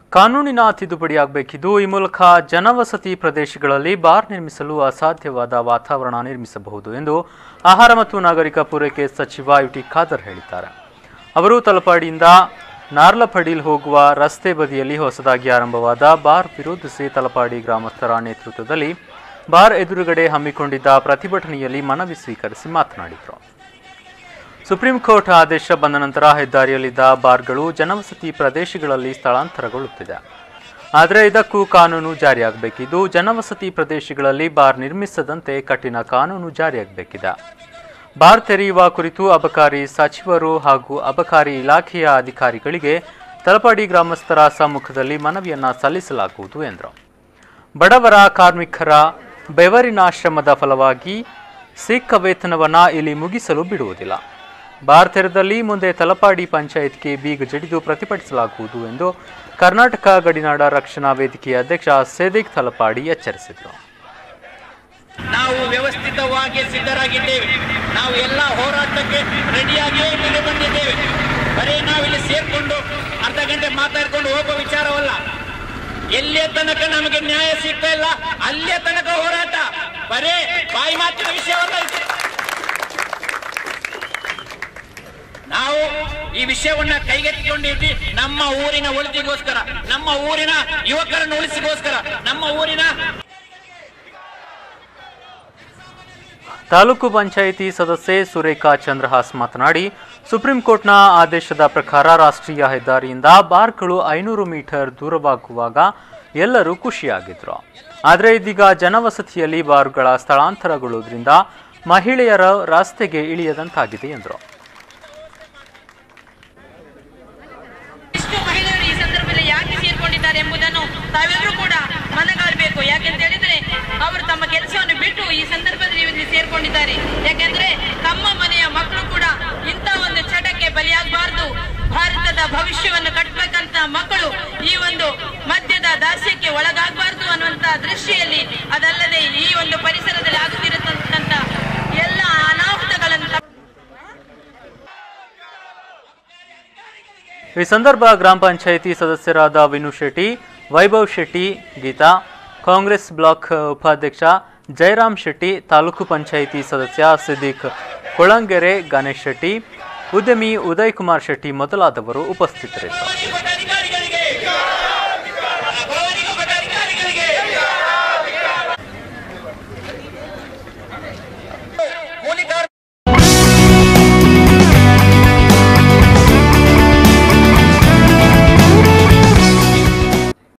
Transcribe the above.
ಕಾನೂನಿನ ತಿದ್ದುಪಡಿಯಾಗಬೇಕಿದ್ದು ಈ ಮೂಲಕ ಜನವಸತಿ ಪ್ರದೇಶಗಳಲ್ಲಿ ಬಾರ್ ನಿರ್ಮಿಸಲು ಅಸಾಧ್ಯವಾದ ವಾತಾವರಣ ನಿರ್ಮಿಸಬಹುದು ಎಂದು ಆಹಾರ ಮತ್ತು ನಾಗರಿಕ ಪೂರೈಕೆ ಸಚಿವ ಯುಟಿ ಖಾದರ್ ಹೇಳಿದ್ದಾರೆ ಅವರು ತಲಪಾಡಿಯಿಂದ ನಾರ್ಲಪಡಿಲ್ ಹೋಗುವ ರಸ್ತೆ ಬದಿಯಲ್ಲಿ ಹೊಸದಾಗಿ ಆರಂಭವಾದ ಬಾರ್ ವಿರೋಧಿಸಿ ತಲಪಾಡಿ ಗ್ರಾಮಸ್ಥರ ನೇತೃತ್ವದಲ್ಲಿ ಬಾರ್ ಎದುರುಗಡೆ ಹಮ್ಮಿಕೊಂಡಿದ್ದ ಪ್ರತಿಭಟನೆಯಲ್ಲಿ ಮನವಿ ಸ್ವೀಕರಿಸಿ ಮಾತನಾಡಿದರು ಸುಪ್ರೀಂ ಕೋರ್ಟ್ ಆದೇಶ ಬಂದ ನಂತರ ಹೆದ್ದಾರಿಯಲ್ಲಿದ್ದ ಬಾರ್ಗಳು ಜನವಸತಿ ಪ್ರದೇಶಗಳಲ್ಲಿ ಸ್ಥಳಾಂತರಗೊಳ್ಳುತ್ತಿದೆ ಆದರೆ ಇದಕ್ಕೂ ಕಾನೂನು ಜಾರಿಯಾಗಬೇಕಿದ್ದು ಜನವಸತಿ ಪ್ರದೇಶಗಳಲ್ಲಿ ಬಾರ್ ನಿರ್ಮಿಸದಂತೆ ಕಠಿಣ ಕಾನೂನು ಜಾರಿಯಾಗಬೇಕಿದೆ ಬಾರ್ ತೆರೆಯುವ ಕುರಿತು ಅಬಕಾರಿ ಸಚಿವರು ಹಾಗೂ ಅಬಕಾರಿ ಇಲಾಖೆಯ ಅಧಿಕಾರಿಗಳಿಗೆ ತಲಪಾಡಿ ಗ್ರಾಮಸ್ಥರ ಸಮ್ಮುಖದಲ್ಲಿ ಮನವಿಯನ್ನ ಸಲ್ಲಿಸಲಾಗುವುದು ಎಂದರು ಬಡವರ ಕಾರ್ಮಿಕರ ಬೆವರಿನ ಶ್ರಮದ ಫಲವಾಗಿ ಸಿಕ್ಕ ವೇತನವನ್ನ ಇಲ್ಲಿ ಮುಗಿಸಲು ಬಿಡುವುದಿಲ್ಲ ಬಾರ್ ತೆರದಲ್ಲಿ ಮುಂದೆ ತಲಪಾಡಿ ಪಂಚಾಯತ್ಗೆ ಬೀಗ ಜಡಿದು ಪ್ರತಿಭಟಿಸಲಾಗುವುದು ಎಂದು ಕರ್ನಾಟಕ ಗಡಿನಾಡ ರಕ್ಷಣಾ ವೇದಿಕೆಯ ಅಧ್ಯಕ್ಷ ಸೇದಿಕ್ ತಲಪಾಡಿ ಎಚ್ಚರಿಸಿದರು ನಾವು ವ್ಯವಸ್ಥಿತವಾಗಿ ಸಿದ್ಧರಾಗಿದ್ದೇವೆ ನಾವು ಎಲ್ಲ ಹೋರಾಟಕ್ಕೆ ರೆಡಿಯಾಗಿಯೇ ಇಲ್ಲಿಗೆ ಬಂದಿದ್ದೇವೆ ಬರೀ ನಾವಿಲ್ಲಿ ಸೇರ್ಕೊಂಡು ಅರ್ಧ ಗಂಟೆ ಮಾತಾಡ್ಕೊಂಡು ಹೋಗುವ ವಿಚಾರವಲ್ಲ ಎಲ್ಲಿಯ ತನಕ ನಮಗೆ ನ್ಯಾಯ ಸಿಗ್ತಾ ಇಲ್ಲ ಅಲ್ಲಿಯ ತನಕ ಹೋರಾಟ ಬರೇ ಬಾಯಿ ಮಾತಿನ ವಿಷಯವಲ್ಲ ಇದು. ನಾವು ಈ ವಿಷಯವನ್ನ ಕೈಗೆತ್ತಿಕೊಂಡಿದ್ವಿ ನಮ್ಮ ಊರಿನ ಒಳಿತಿಗೋಸ್ಕರ ನಮ್ಮ ಊರಿನ ಯುವಕರನ್ನು ಉಳಿಸಿಗೋಸ್ಕರ ನಮ್ಮ ಊರಿನ ತಾಲೂಕು ಪಂಚಾಯಿತಿ ಸದಸ್ಯೆ ಸುರೇಖಾ ಚಂದ್ರಹಾಸ್ ಮಾತನಾಡಿ ಸುಪ್ರೀಂ ಕೋರ್ಟ್ನ ಆದೇಶದ ಪ್ರಕಾರ ರಾಷ್ಟ್ರೀಯ ಹೆದ್ದಾರಿಯಿಂದ ಬಾರ್ಗಳು ಐನೂರು ಮೀಟರ್ ದೂರವಾಗುವಾಗ ಎಲ್ಲರೂ ಖುಷಿಯಾಗಿದ್ರು ಆದರೆ ಇದೀಗ ಜನವಸತಿಯಲ್ಲಿ ಬಾರ್ಗಳ ಸ್ಥಳಾಂತರಗೊಳ್ಳುವುದರಿಂದ ಮಹಿಳೆಯರ ರಸ್ತೆಗೆ ಇಳಿಯದಂತಾಗಿದೆ ಎಂದರು ಎಷ್ಟು ಮಹಿಳೆಯರು ಈ ಸಂದರ್ಭದಲ್ಲಿ ಯಾಕೆ ಸೇರ್ಕೊಂಡಿದ್ದಾರೆ ಎಂಬುದನ್ನು ತಾವೆಲ್ಲರೂ ಕೂಡ ಮನಗಾಣಬೇಕು ಯಾಕೆಂತ ಹೇಳಿದ್ರೆ ಅವರು ತಮ್ಮ ಕೆಲಸವನ್ನು ಬಿಟ್ಟು ಈ ಸಂದರ್ಭದಲ್ಲಿ ಇಲ್ಲಿ ಸೇರ್ಕೊಂಡಿದ್ದಾರೆ ಯಾಕೆಂದ್ರೆ ತಮ್ಮ ಮನೆಯ ಮಕ್ಕಳು ಕೂಡ ಇಂಥ ಒಂದು ಚಟಕ್ಕೆ ಬಲಿಯಾಗಬಾರದು ಭಾರತದ ಭವಿಷ್ಯವನ್ನು ಕಟ್ಟಬೇಕಂತ ಮಕ್ಕಳು ಈ ಒಂದು ಮದ್ಯದ ದಾಸ್ಯಕ್ಕೆ ಒಳಗಾಗಬಾರದು ಅನ್ನುವಂತ ದೃಷ್ಟಿಯಲ್ಲಿ ಅದಲ್ಲದೆ ಈ ಒಂದು ಪರಿಸರದಲ್ಲಿ ಆಗುತ್ತಿರತಕ್ಕಂತ ಎಲ್ಲ ಅನಾಹುತಗಳನ್ನು ಈ ಸಂದರ್ಭ ಗ್ರಾಮ ಪಂಚಾಯಿತಿ ಸದಸ್ಯರಾದ ವಿನು ಶೆಟ್ಟಿ ವೈಭವ್ ಶೆಟ್ಟಿ ಗೀತಾ ಕಾಂಗ್ರೆಸ್ ಬ್ಲಾಕ್ ಉಪಾಧ್ಯಕ್ಷ ಜಯರಾಮ್ ಶೆಟ್ಟಿ ತಾಲೂಕು ಪಂಚಾಯಿತಿ ಸದಸ್ಯ ಸಿದ್ದಿಕ್ ಕೊಳಂಗೆರೆ ಗಣೇಶ್ ಶೆಟ್ಟಿ ಉದ್ಯಮಿ ಉದಯ್ ಕುಮಾರ್ ಶೆಟ್ಟಿ ಮೊದಲಾದವರು ಉಪಸ್ಥಿತರಿದ್ದರು